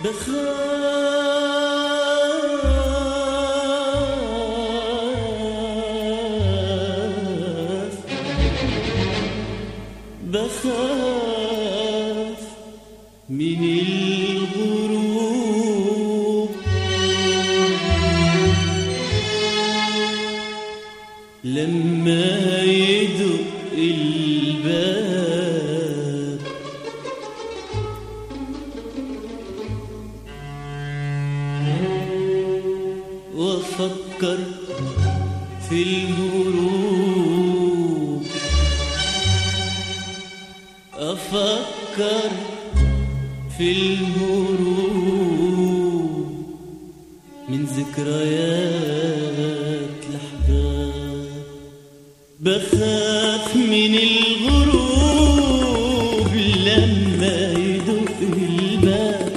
بخاف بخاف من الغروب لما يدق الباب وافكر في الهروب افكر في الهروب من ذكريات الاحباب بخاف من الغروب لما يدق الباب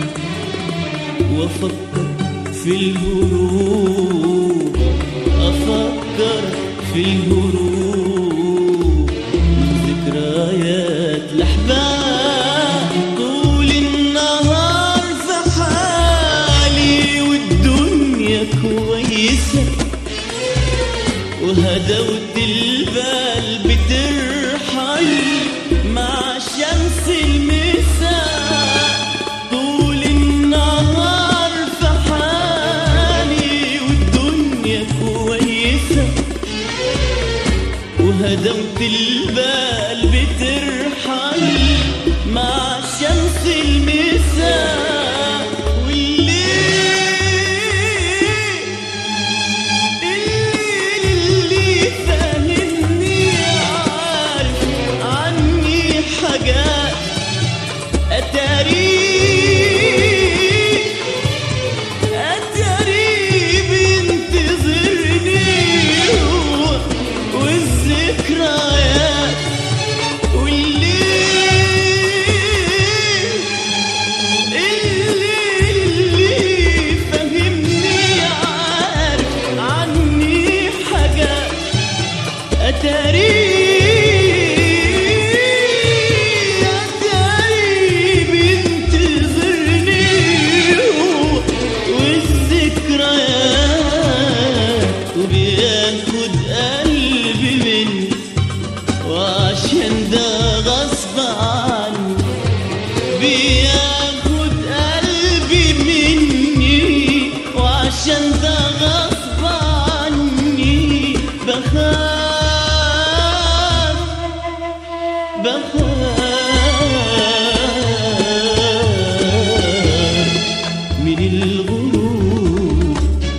وافكر في الهروب افكر في الهروب من ذكريات الاحباب طول النهار في حالي والدنيا كويسه وهدوت البال بترحل مع شمس المساء طول النهار في حالي والدنيا كويسة وهدوت البال بترحل مع شمس المساء والليل اللي فاهمني عارف عني حاجات أتاري أتاري بينتظرني هو والذكريات والليل اللي فهمني عارف عني حاجات أتاري أتاري بينتظرني هو والذكريات وبياخد قلبي مني وعشان ده غصب عني بياخد قلبي مني وعشان ده غصب عني بخاف بخاف من الغروب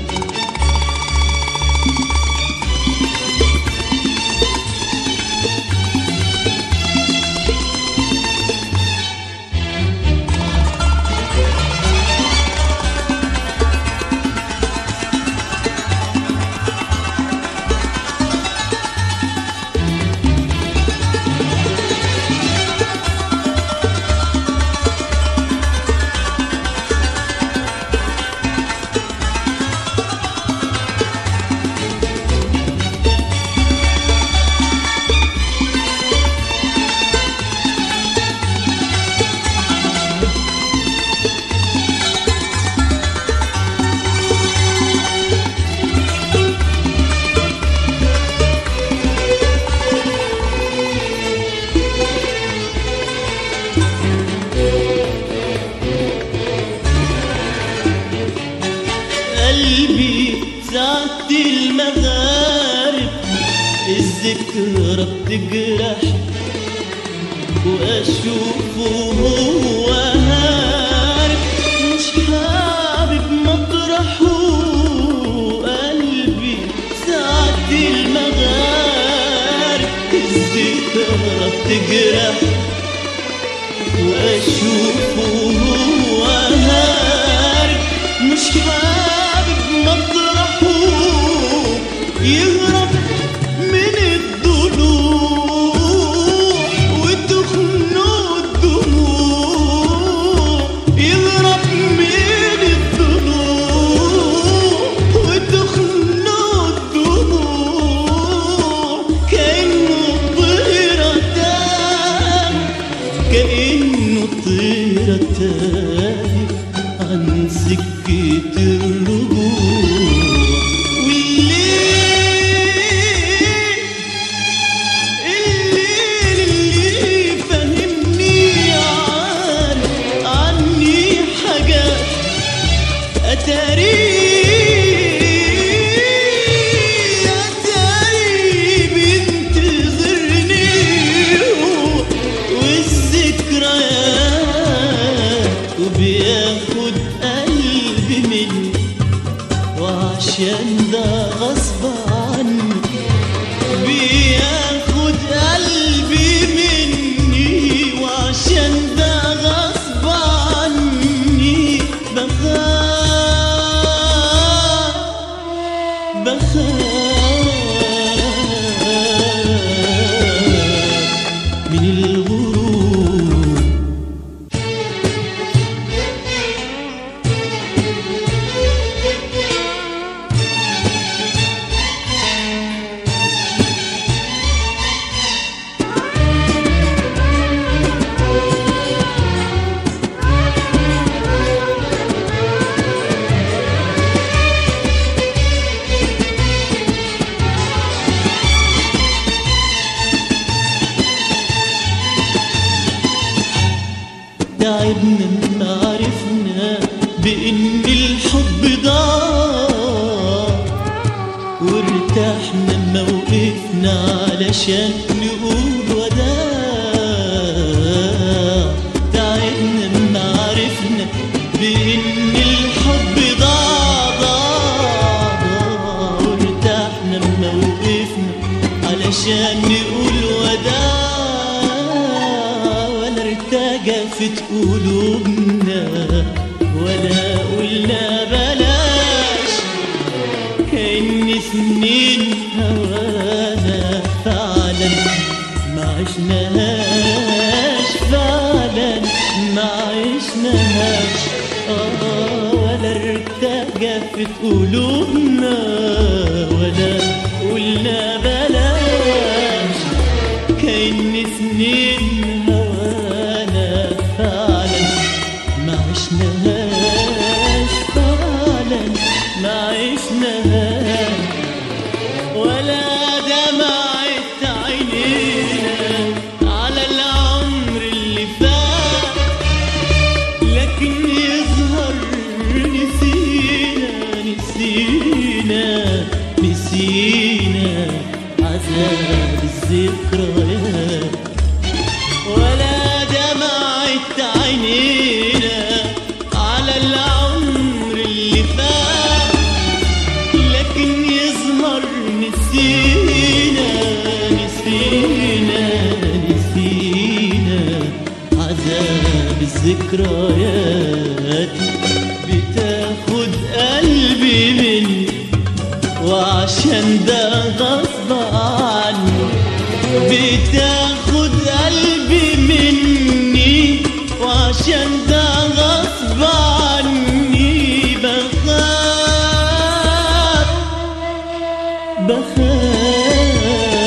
قلبي ساعة المغارب الذكرى بتجرح واشوفه هو هارب مش حابب مطرحه قلبي ساعة المغارب الذكرى بتجرح واشوفه هو هارب مش حابب مطرحه يهرب من الضلوع وتخنق الدموع يهرب من الضلوع وتخنق الدموع كأنه طيرة تاه كأنه طيرة تاه وعشان ده غصب عني بياخد قلبي مني وعشان ده غصب عني بخاف بخاف من الغرور تعبنا ما عرفنا بإن الحب ضاع وارتحنا ما وقفنا علشان نقول وداع تعبنا ما عرفنا بإن الحب ضاع ضاع ضاع وارتحنا ما وقفنا علشان نقول وداع ولا ارتجفت قلوبنا ولا قلنا بلاش كأن سنين هوانا فعلا ما عشناهاش فعلا ما عشناهاش آه ولا ارتجفت قلوبنا ولا قلنا بلاش كأن سنين هوانا فعلا ما عشناهاش فعلا ما عشناهاش ولا دمعت عينينا على العمر اللي فات لكن يظهر نسينا نسينا نسينا عذاب الذكريات ولا دمعت عينينا على العمر اللي فات لكن يظهر نسينا نسينا نسينا عذاب الذكريات بتاخد قلبي مني وعشان ده غصب عني بتاخد قلبي مني وعشان ده غصب عني بخاف بخاف